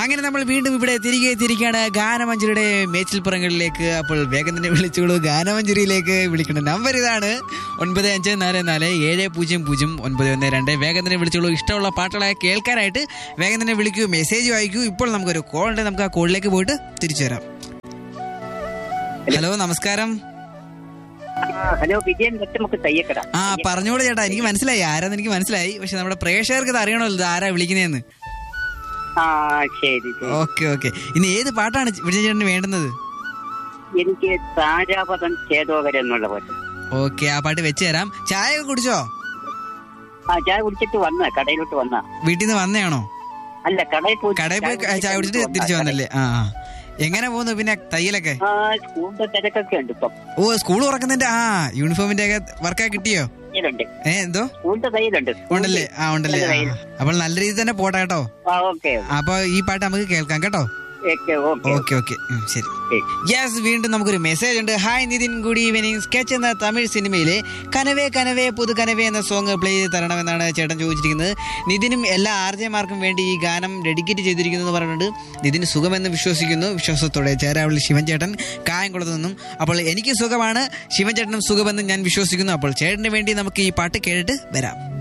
അങ്ങനെ നമ്മൾ വീണ്ടും ഇവിടെ തിരികെ തിരിക്കുകയാണ് ഗാനമഞ്ജരിയുടെ മേച്ചിൽപ്പുറങ്ങളിലേക്ക് അപ്പോൾ വേഗം തന്നെ വിളിച്ചോളൂ ഗാനമഞ്ജരിയിലേക്ക് വിളിക്കേണ്ട നമ്പർ ഇതാണ് ഒൻപത് അഞ്ച് നാല് നാല് ഏഴ് പൂജ്യം പൂജ്യം ഒൻപത് ഒന്ന് രണ്ട് വേഗം തന്നെ വിളിച്ചോളൂ ഇഷ്ടമുള്ള പാട്ടുകളെ കേൾക്കാനായിട്ട് വേഗം തന്നെ വിളിക്കൂ മെസ്സേജ് വായിക്കൂ ഇപ്പോൾ നമുക്കൊരു കോൾ ഉണ്ട് നമുക്ക് ആ കോളിലേക്ക് പോയിട്ട് തിരിച്ചു വരാം ഹലോ നമസ്കാരം ആ, ഹലോ വിജയൻ വെച്ചമുക്ക് തയ്യക്കട ആ പറഞ്ഞോളൂ ചേട്ടാ എനിക്ക് മനസ്സിലായി ആരാന്ന് എനിക്ക് മനസ്സിലായി പക്ഷെ നമ്മുടെ പ്രേക്ഷകർക്ക് ഇത് അറിയണമല്ലോ ഇത് ആരാ വിളിക്കുന്നതെന്ന് ആ ശരി ശരി ഓക്കെ ഓക്കെ ഇനി ഏത് പാട്ടാണ് വിജയ ചേട്ടന് വേണ്ടുന്നത് എനിക്ക് താരാപദം ചേതോകര എന്നുള്ള പാട്ട് ഓക്കെ ആ പാട്ട് വെച്ച് തരാം ചായ ഒക്കെ കുടിച്ചോ ആ ചായ കുടിച്ചിട്ട് വന്ന കടയിലോട്ട് വന്ന വീട്ടിൽ നിന്ന് വന്നയാണോ അല്ല കടയിൽ പോയി കടയിൽ പോയി ചായ കുടിച്ചിട്ട് വന്നാ. തിരിച്ചു വന്നല്ലേ ആ ആ. എങ്ങനെ പോകുന്നു പിന്നെ തയ്യലൊക്കെ ആ സ്കൂളിന്റെ തിരക്കൊക്കെ ഉണ്ട് ഇപ്പം ഓ സ്കൂൾ തുറക്കുന്നതിന്റെ ആ യൂണിഫോമിന്റെ ഒക്കെ വർക്കൊക്കെ കിട്ടിയോ തയ്യലുണ്ട് ഏ എന്തോ സ്കൂളിന്റെ തയ്യലുണ്ട് ഉണ്ടല്ലേ ആ ഉണ്ടല്ലേ ആ. അപ്പോൾ നല്ല രീതിയിൽ തന്നെ പോട്ടെ കേട്ടോ ആ ഓക്കെ അപ്പൊ ഈ പാട്ട് നമുക്ക് കേൾക്കാം കേട്ടോ ഓക്കെ ഓക്കെ ഓക്കെ ഓക്കെ ഉം, ശരി ശരി. യെസ് വീണ്ടും നമുക്കൊരു മെസ്സേജ് ഉണ്ട് hi Nitin good evening sketch എന്ന തമിഴ് സിനിമയിലെ കനവേ കനവേ പുതു കനവേ എന്ന സോങ് പ്ലേ ചെയ്ത് തരണമെന്നാണ് ചേട്ടൻ ചോദിച്ചിരിക്കുന്നത് നിതിനും എല്ലാ ആർജയമാർക്കും വേണ്ടി ഈ ഗാനം ഡെഡിക്കേറ്റ് ചെയ്തിരിക്കുന്നു എന്ന് പറഞ്ഞിട്ടുണ്ട് നിതിന് സുഖമെന്ന് വിശ്വസിക്കുന്നു വിശ്വാസത്തോടെ ചേരാവളി ശിവൻ ചേട്ടൻ കായംകുളത്ത് നിന്നും അപ്പോൾ എനിക്ക് സുഖമാണ് ശിവൻ ചേട്ടനും സുഖമെന്ന് ഞാൻ വിശ്വസിക്കുന്നു അപ്പോൾ ചേട്ടന് വേണ്ടി നമുക്ക് ഈ പാട്ട് കേട്ടിട്ട് വരാം